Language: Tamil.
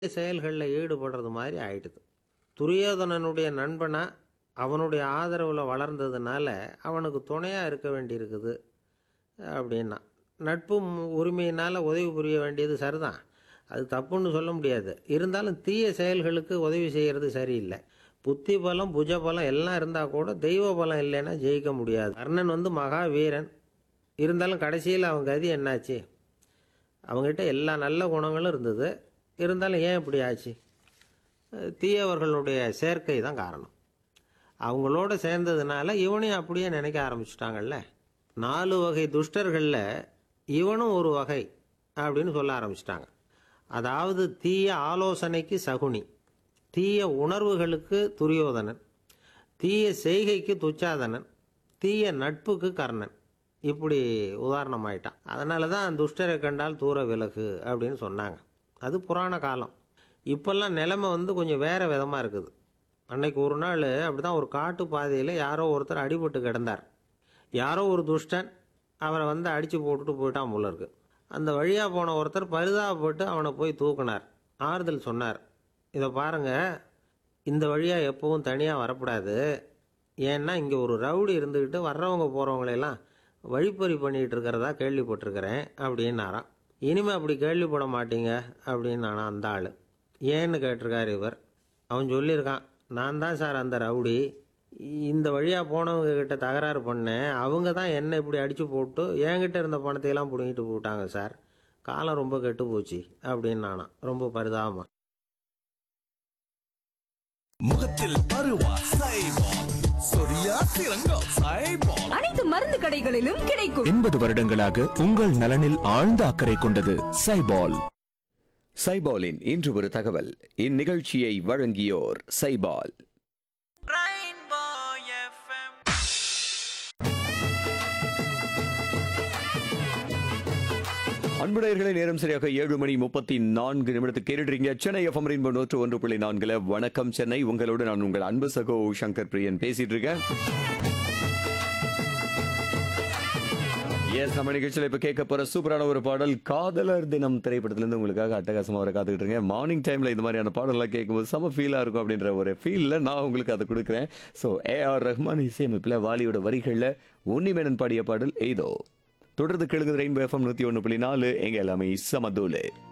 செயல்களில் ஈடுபடுறது மாதிரி ஆயிடுது துரியோதனனுடைய நண்பனா அவனுடைய ஆதரவில் வளர்ந்ததுனால அவனுக்கு துணையாக இருக்க வேண்டியிருக்குது அப்படின்னா நட்பு உரிமையினால் உதவி புரிய வேண்டியது சரிதான் அது தப்புன்னு சொல்ல முடியாது இருந்தாலும் தீய செயல்களுக்கு உதவி செய்கிறது சரியில்லை புத்தி பலம் புஜ பலம் எல்லாம் இருந்தால் கூட தெய்வ பலம் இல்லைன்னா ஜெயிக்க முடியாது கர்ணன் வந்து மகா வீரன் இருந்தாலும் கடைசியில் அவன் கதி என்னாச்சு அவங்ககிட்ட எல்லா நல்ல குணங்களும் இருந்தது இருந்தாலும் ஏன் இப்படி ஆச்சு அஹ் தீயவர்களுடைய சேர்க்கை தான் காரணம் அவங்களோட சேர்ந்ததுனால இவனையும் அப்படியே நினைக்க ஆரம்பிச்சிட்டாங்கல்ல நாலு வகை துஷ்டர்களில் இவனும் ஒரு வகை அப்படின்னு சொல்ல ஆரம்பிச்சிட்டாங்க அதாவது தீய ஆலோசனைக்கு சகுனி தீய உணர்வுகளுக்கு துரியோதனன் தீய செய்கைக்கு துச்சாதனன் தீய நட்புக்கு கர்ணன் இப்படி உதாரணமாயிட்டான் அதனால தான் துஷ்டரை கண்டால் தூர விலகு அப்படின்னு சொன்னாங்க அது புராண காலம் இப்போல்லாம் நிலைமை வந்து கொஞ்சம் வேற விதமாக இருக்குது அன்னைக்கு ஒரு நாள் அப்படி தான் ஒரு காட்டு பாதையில் யாரோ ஒருத்தர் அடிபட்டு கிடந்தார் யாரோ ஒரு துஷ்டன் அவரை வந்து அடித்து போட்டுட்டு போயிட்டான் போல இருக்கு அந்த வழியாக போன ஒருத்தர் பரிதாபப்பட்டு அவனை போய் தூக்குனார் ஆறுதல் சொன்னார் இதை பாருங்க இந்த வழியாக எப்பவும் தனியாக வரக்கூடாது ஏன்னா இங்கே ஒரு ரவுடி இருந்துக்கிட்டு வர்றவங்க போகிறவங்களெல்லாம் வழிப்பறி பண்ணிகிட்டு இருக்கிறதா கேள்விப்பட்டிருக்கிறேன் அப்படின்னாராம் இனிமேல் அப்படி கேள்விப்பட மாட்டீங்க அப்படின்னு நானா அந்த ஆள் ஏன்னு கேட்டிருக்காரு இவர் அவன் சொல்லியிருக்கான் நான் தான் சார் அந்த ரவுடி இந்த வழியாக போனவங்க கிட்ட தகராறு பண்ணேன் அவங்க தான் என்னை இப்படி அடித்து போட்டு என்கிட்ட இருந்த பணத்தையெல்லாம் பிடுங்கிட்டு போட்டாங்க சார் காலம் ரொம்ப கெட்டு போச்சு அப்படின்னு நானா ரொம்ப பரிதாபமாக முகத்தில் பருவா சைபால் சொரியா சிறங்கம் சைபால் அனைத்து மருந்து கடைகளிலும் கிடைக்கும் எண்பது வருடங்களாக உங்கள் நலனில் ஆழ்ந்த அக்கறை கொண்டது சைபால் சைபாலின் இன்று ஒரு தகவல் இந்நிகழ்ச்சியை வழங்கியோர் சைபால் அன்புடையர்களை நேரம் சரியாக ஏழு மணி முப்பத்தி நான்கு நிமிடத்துக்கு கேட்டுறீங்க சென்னை எஃப்எம் ரெயின்போ நூற்று ஒன்று புள்ளி நான்குல வணக்கம் சென்னை உங்களோடு நான் உங்கள் அன்பு சகோ சங்கர் பிரியன் பேசிட்டு இருக்கேன் எஸ் நம்ம நிகழ்ச்சியில் இப்போ கேட்க போற சூப்பரான ஒரு பாடல் காதலர் தினம் திரைப்படத்திலிருந்து உங்களுக்காக அட்டகாசமா வர காத்துக்கிட்டு இருக்கேன் மார்னிங் டைம்ல இந்த மாதிரியான பாடல்லாம் கேட்கும்போது செம ஃபீலா இருக்கும் அப்படின்ற ஒரு ஃபீல்ல நான் உங்களுக்கு அதை கொடுக்குறேன் ஸோ ஏ ஆர் ரஹ்மான் இசையமைப்பில் வாலியோட வரிகளில் உன்னிமேனன் பாடிய பாடல் ஏதோ தொடர்ந்து கேளுங்க ரெயின்போ எஃப்எம் நூற்றி ஒன்று புள்ளி நாலு எங்க எல்லாமே சமதூலு